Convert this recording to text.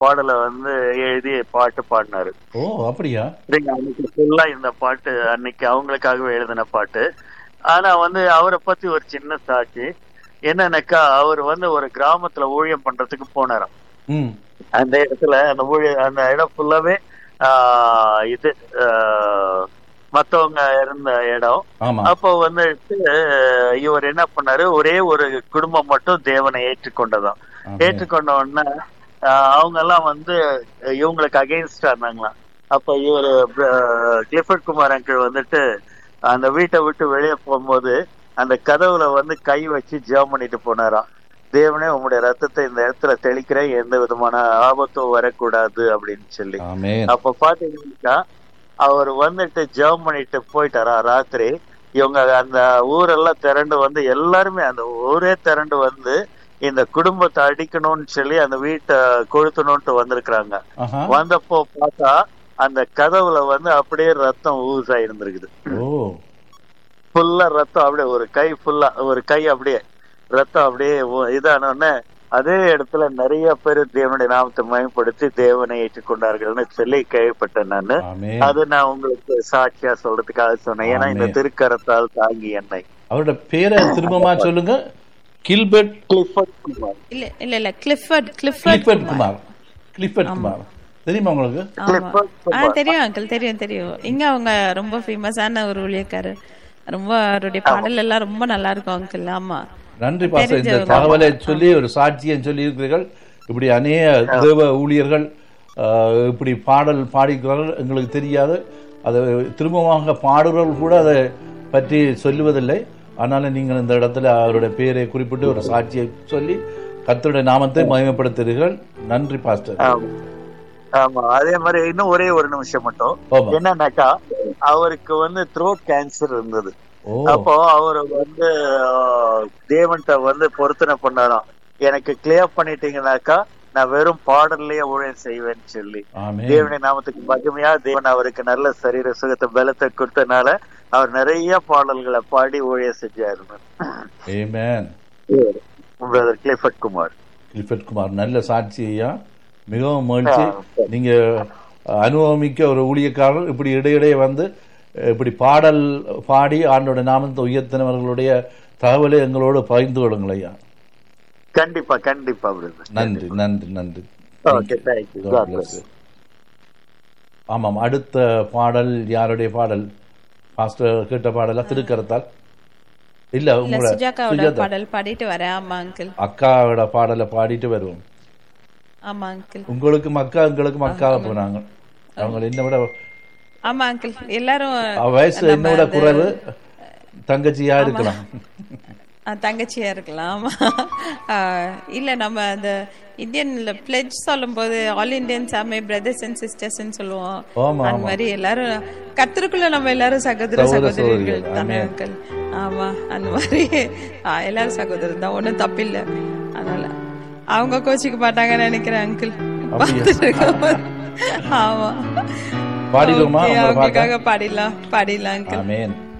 பாடலை வந்து எழுதி பாட்டு பாடினாரு ஓ அப்படியா சரிங்க, அன்னைக்கு ஃபுல்லா இந்த பாட்டு அன்னைக்கு அவங்களுக்காகவே எழுதின பாட்டு ஆனா வந்து அவரை பத்தி ஒரு சின்ன சாட்சி என்னன்னாக்கா அவர் வந்து ஒரு கிராமத்துல ஊழியம் பண்றதுக்கு போனாராம் ம் அந்த இடத்துல அந்த ஊழிய அந்த இடம் ஃபுல்லாவே ஆஹ் இது ஆஹ் மத்தவங்க இருந்த இடம் ஆமா அப்போ வந்துட்டு அஹ், இவர் என்ன பண்ணாரு ஒரே ஒரு குடும்பம் மட்டும் தேவனை ஏற்றுக்கொண்டதாம் ஆமென். ஏற்றுக்கொண்ட உடனே அவங்க எல்லாம் வந்து அஹ், இவங்களுக்கு அகைன்ஸ்டா இருந்தாங்களாம் அப்ப இவர் கிளிஃபர்ட் குமார் அங்கிள் வந்துட்டு அந்த வீட்டை விட்டு வெளியே போகும்போது அந்த கதவுல வந்து கை வச்சு ஜெபம் பண்ணிட்டு போனாராம் தேவனே உங்களுடைய ரத்தத்தை இந்த இடத்துல தெளிக்கிறேன் எந்த விதமான ஆபத்தும் வரக்கூடாது அப்படின்னு சொல்லி ஆமென் அப்ப பாத்தீங்கன்னா அவர் வந்துட்டு ஜெபம் பண்ணிட்டு போயிட்டாரா ராத்திரி இவங்க அந்த ஊரெல்லாம் திரண்டு வந்து எல்லாருமே அந்த ஊரே திரண்டு வந்து இந்த குடும்பத்தை அடிக்கணும்னு சொல்லி அந்த வீட்டை கொளுத்தணும்ட்டு வந்திருக்கிறாங்க ஆஹா வந்தப்போ பார்த்தா அந்த கதவுல வந்து அப்படியே ரத்தம் ஊஸ் ஆயிருந்திருக்குது ஓ ஃபுல்லா ரத்தம் அப்படியே ஒரு கை ஃபுல்லா ஒரு கை அப்படியே ரத்தம் அப்படியே ஊ- இதான உடனே அதே இடத்துல நிறைய பேர் தேவனுடைய நாமத்தை மயப்படுத்தி தேவனை ஏற்றுக்கொண்டார்கள்னு சொல்லி கேள்விப்பட்டேன் நானு ஆமென் அது நான் உங்களுக்கு சாட்சியா சொல்றதுக்காக சொன்னேன் ஏன்னா இந்த ஆமென். திருக்கரத்தால் தாங்கி என்னை அவரோட பேரை திரும்பமா சொல்லுங்க கில்பர்ட் கிளிஃபர்ட் குமார் இல்ல இல்ல இல்ல Clifford Clifford Clifford Kumar Clifford Kumar தெரியுமா உங்களுக்கு ஆமா கிளிஃபர்ட் ஆ தெரியும் அங்கிள் தெரியும் தெரியும் இங்க அவங்க ரொம்ப ஃபேமஸான ஒரு ஊழியக்காரர் ரொம்ப அவருடைய பாடல் எல்லாம் ரொம்ப நல்லா இருக்கும் அங்கிள் ஆமா நன்றி பாஸ்டர் இந்த தெரிஞ்சவங்க. தகவலை சொல்லி ஒரு சாட்சியம் சொல்லி இருக்கிறீர்கள் இப்படி அநேக தேவ ஊழியர்கள் ஆஹ், இப்படி பாடல் பாடிக்கிறார்கள் எங்களுக்கு தெரியாது அதை திரும்பமாக பாடுறவர்கள் கூட அதை பற்றி சொல்லுவதில்லை ஆனாலும் நீங்கள் இந்த இடத்துல அவருடைய பெயரை குறிப்பிட்டு ஒரு சாட்சியை சொல்லி கர்த்தருடைய நாமத்தை மகிமைப்படுத்துகிறீர்கள் நன்றி பாஸ்டர் ஆமா. ஆமா அதே மாதிரி இன்னும் ஒரே ஒரு நிமிஷம் மட்டும் ஆமா. என்னன்னாக்கா அவருக்கு வந்து த்ரோட் கேன்சர் இருந்தது ஓ அப்போ அவர் வந்து ஆஹ், தேவன்கிட்ட வந்து பொருத்தனை பண்ணாராம் எனக்கு கிளியர் பண்ணிட்டீங்கன்னாக்கா நான் வெறும் பாடல்லையே ஊழியம் செய்வேன்னு சொல்லி ஆமே தேவனுடைய நாமத்துக்கு மகிமையா தேவன் அவருக்கு நல்ல சரீர சுகத்தை பலத்தை கொடுத்தனால அவர் நிறைய பாடல்களை பாடி ஊழியம் செஞ்சாரு amen brother Clifford Kumar Gilbert Kumar நல்ல சாட்சி ஐயா மிகவும் மகிழ்ச்சி நீங்க அனுபவமிக்க ஒரு ஊழியக்காரர் இப்படி இடையிடையே வந்து இப்படி பாடல் பாடி ஆண்டோட நாமத்தை உயர்த்தினவர்களுடைய தகவலை எங்களோடு பகிர்ந்து கொள்ளுங்கள் ஐயா கண்டிப்பா கண்டிப்பா பிரதர் நன்றி நன்றி நன்றி okay thank you God bless you. ஆமாம் அடுத்த பாடல் யாருடைய பாடல் பாஸ்டர் கேட்ட பாடலா திருக்கரத்தால் இல்ல இல்ல உங்களோட சுஜாகாவோட சுஜாதா பாடல் பாடிட்டு வரேன் ஆமா அங்கிள் அக்காவோட பாடலை பாடிட்டு வருவோம் ஆமா அங்கிள் உங்களுக்கும் அக்கா எங்களுக்கும் அக்கா போனாங்க அவங்க என்ன விட ஆமா அங்கிள் எல்லாரும் அவ வயசு நம்ம என்னோட அந்த- குறைவு தங்கச்சியா இருக்கலாம் ஆ, தங்கச்சியா இருக்கலாம் ஆமா ஆ, இல்ல நம்ம அந்த இந்தியன்ல பிளெஜ் சொல்லும்போது all Indians are my brothers and sisters சொல்லுவோம் ஆமா அந்த மாதிரி எல்லாரும் கர்த்தருக்குள்ள நம்ம எல்லாரும் சகோதர சகோதர சகோதரிகள் சகோதரிகள். தானே அங்கிள் ஆமா அந்த மாதிரி ஆ, எல்லாரும் சகோதரர் தான் ஒன்றும் தப்பில்லை அதனால அவங்க கோச்சிக்க மாட்டாங்கன்னு நினைக்கிறேன் அங்கிள் ஆமா பாடிடுவோமா Okay, உங்களோட பாட்டை அவங்களுக்காக பாடிடலாம் பாடிடலாம் அங்கிள் ஆமேன்